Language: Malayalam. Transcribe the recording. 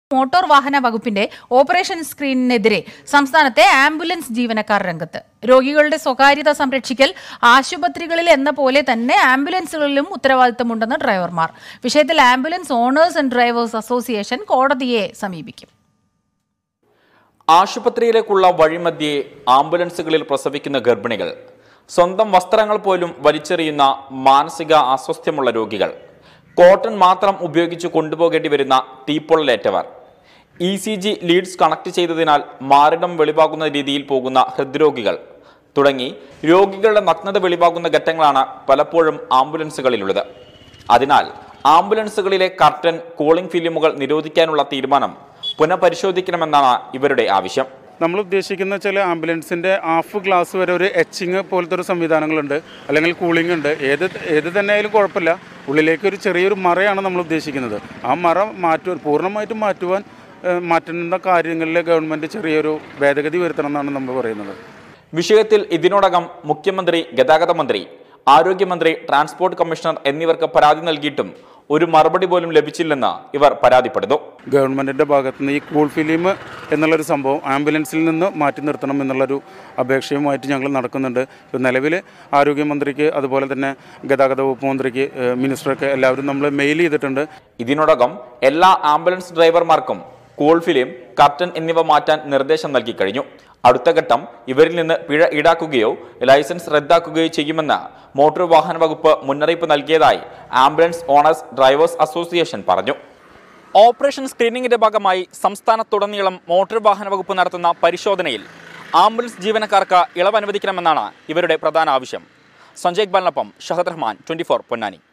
മോട്ടോർ വാഹന വകുപ്പിന്റെ ഓപ്പറേഷൻ സ്ക്രീനിനെതിരെ സംസ്ഥാനത്തെ ആംബുലൻസ് ജീവനക്കാർ രംഗത്ത് രോഗികളുടെ സ്വകാര്യത സംരക്ഷിക്കൽ ആശുപത്രികളിൽ എന്ന പോലെ തന്നെ ആംബുലൻസുകളിലും ഉത്തരവാദിത്തമുണ്ടെന്ന് ഡ്രൈവർമാർ വിഷയത്തിൽ ambulance owners and drivers association കോടതിയെ സമീപിക്കും ആശുപത്രിയിലേക്കുള്ള വഴിമധ്യേ ആംബുലൻസുകളിൽ പ്രസവിക്കുന്ന ഗർഭിണികൾ സ്വന്തം വസ്ത്രങ്ങൾ പോലും വലിച്ചെറിയുന്ന മാനസിക അസ്വസ്ഥ്യമുള്ള രോഗികൾ കോട്ടൺ മാത്രം ഉപയോഗിച്ച് കൊണ്ടുപോകേണ്ടി വരുന്ന തീപ്പൊള്ളലേറ്റവർ E C G leads connect ചെയ്തതിനാൽ മാറിടം വെളിവാകുന്ന രീതിയിൽ പോകുന്ന ഹൃദ്രോഗികൾ തുടങ്ങി രോഗികളുടെ നഗ്നത വെളിവാകുന്ന ഘട്ടങ്ങളാണ് പലപ്പോഴും ആംബുലൻസുകളിലുള്ളത് അതിനാൽ ആംബുലൻസുകളിലെ കർട്ടൻ കൂളിംഗ് ഫിലിമുകൾ നിരോധിക്കാനുള്ള തീരുമാനം പുനഃപരിശോധിക്കണമെന്നാണ് ഇവരുടെ ആവശ്യം നമ്മൾ ഉദ്ദേശിക്കുന്ന ചില ആംബുലൻസിൻ്റെ ഹാഫ് ഗ്ലാസ് വരെ ഒരു എച്ചിങ് പോലത്തെ ഒരു സംവിധാനങ്ങളുണ്ട് അല്ലെങ്കിൽ കൂളിംഗ് ഉണ്ട് ഏത് ഏത് തന്നെ ആയാലും കുഴപ്പമില്ല ഉള്ളിലേക്ക് ഒരു ചെറിയൊരു മറയാണ് നമ്മൾ ഉദ്ദേശിക്കുന്നത് ആ മറ മാറ്റുവാൻ പൂർണ്ണമായിട്ടും മാറ്റുവാൻ ഏഹ്, മാറ്റുന്ന കാര്യങ്ങളിൽ ഗവൺമെൻറ് ചെറിയൊരു ഭേദഗതി വരുത്തണം എന്നാണ് നമ്മൾ പറയുന്നത് വിഷയത്തിൽ ഇതിനോടകം മുഖ്യമന്ത്രി ഗതാഗത മന്ത്രി ആരോഗ്യമന്ത്രി ട്രാൻസ്പോർട്ട് കമ്മീഷണർ എന്നിവർക്ക് പരാതി നൽകിയിട്ടും ഒരു മറുപടി പോലും ലഭിച്ചില്ലെന്ന് ഇവർ പരാതിപ്പെടുന്നു ഗവൺമെൻറ്റിൻ്റെ ഭാഗത്തു നിന്ന് ഈ കൂൾ ഫിലിം എന്നുള്ളൊരു സംഭവം ആംബുലൻസിൽ നിന്ന് മാറ്റി നിർത്തണം എന്നുള്ളൊരു അപേക്ഷയുമായിട്ട് ഞങ്ങൾ നടക്കുന്നുണ്ട് ഇപ്പോൾ നിലവിൽ ആരോഗ്യമന്ത്രിക്ക് അതുപോലെ തന്നെ ഗതാഗത വകുപ്പ് മന്ത്രിക്ക് ഏഹ്, മിനിസ്റ്റർക്ക് എല്ലാവരും നമ്മൾ മെയിൽ ചെയ്തിട്ടുണ്ട് ഇതിനോടകം എല്ലാ ആംബുലൻസ് ഡ്രൈവർമാർക്കും കൂൾ ഫിലിം കർട്ടൻ എന്നിവ മാറ്റാൻ നിർദ്ദേശം നൽകി കഴിഞ്ഞു അടുത്ത ഘട്ടം ഇവരിൽ നിന്ന് പിഴ ഈടാക്കുകയോ ലൈസൻസ് റദ്ദാക്കുകയോ ചെയ്യുമെന്ന് മോട്ടോർ വാഹന വകുപ്പ് മുന്നറിയിപ്പ് നൽകിയതായി ആംബുലൻസ് ഓണേഴ്സ് ഡ്രൈവേഴ്സ് അസോസിയേഷൻ പറഞ്ഞു ഓപ്പറേഷൻ സ്ക്രീനിംഗിന്റെ ഭാഗമായി സംസ്ഥാനത്തുടനീളം മോട്ടോർ വാഹന വകുപ്പ് നടത്തുന്ന പരിശോധനയിൽ ആംബുലൻസ് ജീവനക്കാർക്ക് ഇളവ് അനുവദിക്കണമെന്നാണ് ഇവരുടെ പ്രധാന ആവശ്യം സഞ്ജയ് ബാലിനൊപ്പം ഷഹദ് റഹ്മാൻ ട്വന്റി പൊന്നാനി